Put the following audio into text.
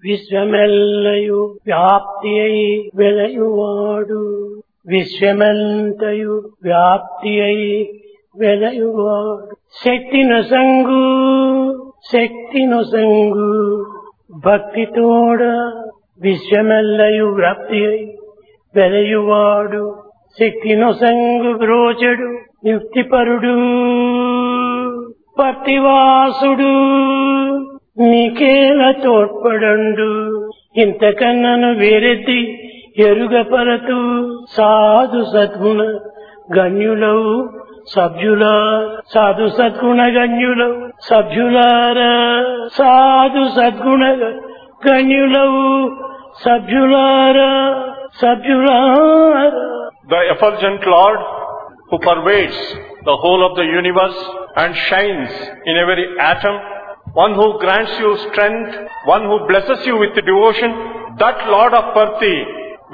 విశ్వమెల్లయు వ్యాప్తి అయి వెలయువాడు విశ్వమంతయు వ్యాప్తి అయి వెలయువాడు శక్తిను సంగు శక్తిను సంగు భక్తితోడ విశ్వమెల్లయు వ్యాప్తి అయి వెలయువాడు శక్తిను సంగు బ్రోచడు యుక్తిపరుడు పతివాసుడు నీకేల తోడ్పడండు ఇంతకన్నను వేరెత్తి ఎరుగపరతు సాధు సద్గుణ గణ్యులవు సభ్యుల సాధు సద్గుణ గణ్యులవు సభ్యులారా సాధు సద్గుణ గణ్యులవు సభ్యులారా సభ్యులారా The effulgent Lord who pervades the whole of the universe and shines in every atom, one who grants you strength, one who blesses you with devotion, that Lord of Parthi